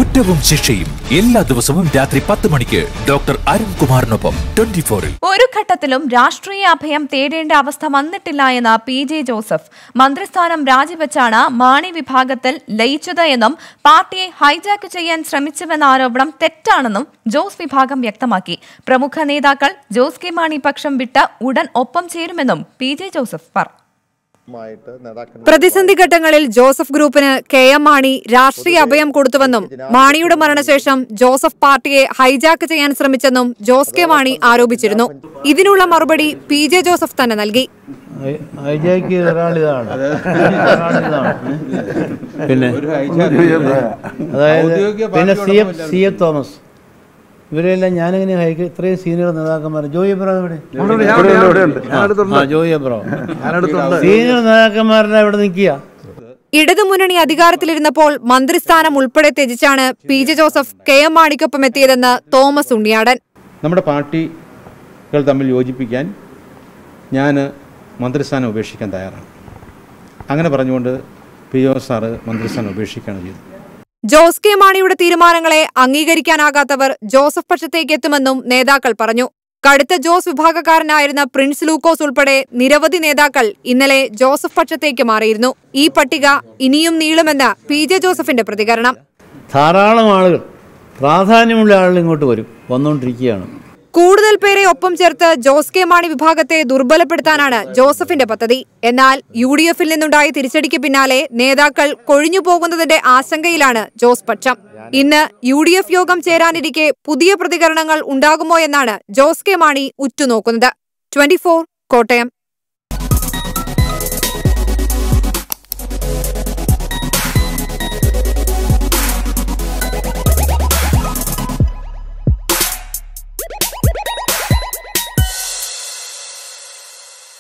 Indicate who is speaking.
Speaker 1: കുറ്റവും ശിക്ഷയും എല്ലാ ദിവസവും രാത്രി പത്ത് മണിക്ക് ഡോക്ടർ അരുൺകുമാറിനൊപ്പം ട്വന്റി ഫോറിൽ
Speaker 2: ഒരു ഘട്ടത്തിലും രാഷ്ട്രീയ അഭയം തേടേണ്ട അവസ്ഥ വന്നിട്ടില്ല എന്ന് പി ജെ ജോസഫ് മന്ത്രിസ്ഥാനം രാജിവെച്ചാണ് മാണി വിഭാഗത്തിൽ ലയിച്ചത് എന്നും പാർട്ടിയെ ഹൈജാക്ക് ചെയ്യാൻ ശ്രമിച്ചുവെന്ന ആരോപണം തെറ്റാണെന്നും ജോസ് വിഭാഗം വ്യക്തമാക്കി പ്രമുഖ നേതാക്കൾ ജോസ് കെ മാണി പക്ഷം വിട്ട് ഉടൻ ഒപ്പം ചേരുമെന്നും പി ജെ ജോസഫ് പറഞ്ഞു
Speaker 3: പ്രതിസന്ധി ഘട്ടങ്ങളിൽ ജോസഫ് ഗ്രൂപ്പിന് കെ എം മാണി രാഷ്ട്രീയ അഭയം കൊടുത്തുവെന്നും മാണിയുടെ മരണശേഷം ജോസഫ് പാർട്ടിയെ ഹൈജാക്ക് ചെയ്യാൻ ശ്രമിച്ചെന്നും ജോസ് കെ മാണി ആരോപിച്ചിരുന്നു ഇതിനുള്ള മറുപടി പി ജെ ജോസഫ് തന്നെ നൽകി
Speaker 4: ഹൈജാക്ക് ചെയ്ത ഒരാളിതാണ് ഒരാളിതാണ്. പിന്നെ അതായത് പിന്നെ C F C F Thomas ഇവരെല്ലാം ഞാനിങ്ങനെ ഹൈക്ക് ഇത്രയും സീനിയർ നേതാക്കന്മാർ ജോയി എബ്രാം ഇവിടെ ആ ജോയി എബ്രാം സീനിയർ നേതാക്കന്മാരുടെ ഇവിടെ നിൽക്കുക
Speaker 3: ഇടതുമുന്നണി അധികാരത്തിലിരുന്നപ്പോൾ മന്ത്രിസ്ഥാനം ഉൾപ്പെടെ ത്യജിച്ചാണ് P J Joseph K M മാണിക്കൊപ്പം എത്തിയതെന്ന് തോമസ് ഉണ്ണിയാടൻ
Speaker 5: നമ്മുടെ പാർട്ടികൾ തമ്മിൽ യോജിപ്പിക്കാൻ ഞാൻ മന്ത്രിസ്ഥാനം ഉപേക്ഷിക്കാൻ തയ്യാറാണ് അങ്ങനെ പറഞ്ഞുകൊണ്ട് പി ഒ സാറ് മന്ത്രിസ്ഥാനം ഉപേക്ഷിക്കുകയാണ് ചെയ്തത്
Speaker 3: ജോസ് കെ മാണിയുടെ തീരുമാനങ്ങളെ അംഗീകരിക്കാനാകാത്തവർ ജോസഫ് പക്ഷത്തേക്ക് എത്തുമെന്നും നേതാക്കൾ പറഞ്ഞു കടുത്ത ജോസ് വിഭാഗക്കാരനായിരുന്ന പ്രിൻസ് ലൂക്കോസ് ഉൾപ്പെടെ നിരവധി നേതാക്കൾ ഇന്നലെ ജോസഫ് പക്ഷത്തേക്ക് മാറിയിരുന്നു ഈ പട്ടിക ഇനിയും നീളുമെന്ന് പി ജെ ജോസഫിന്റെ പ്രതികരണം
Speaker 4: ധാരാളം ആളുകൾ പ്രാധാന്യമുള്ള ആളുകൾ ഇങ്ങോട്ട് വരും വന്നുകൊണ്ടിരിക്കുകയാണ്
Speaker 3: കൂടുതൽ പേരെ ഒപ്പം ചേർത്ത് ജോസ് കെ മാണി വിഭാഗത്തെ ദുർബലപ്പെടുത്താനാണ് ജോസഫിന്റെ പദ്ധതി എന്നാൽ യു ഡി എഫിൽ നിന്നുണ്ടായ തിരിച്ചടിക്ക് പിന്നാലെ നേതാക്കൾ കൊഴിഞ്ഞു പോകുന്നതിന്റെ ആശങ്കയിലാണ് ജോസ് പക്ഷം ഇന്ന് യു ഡി എഫ് യോഗം ചേരാനിരിക്കെ പുതിയ പ്രതികരണങ്ങൾ ഉണ്ടാകുമോ എന്നാണ് ജോസ് കെ മാണി ഉറ്റുനോക്കുന്നത് ട്വന്റി കോട്ടയം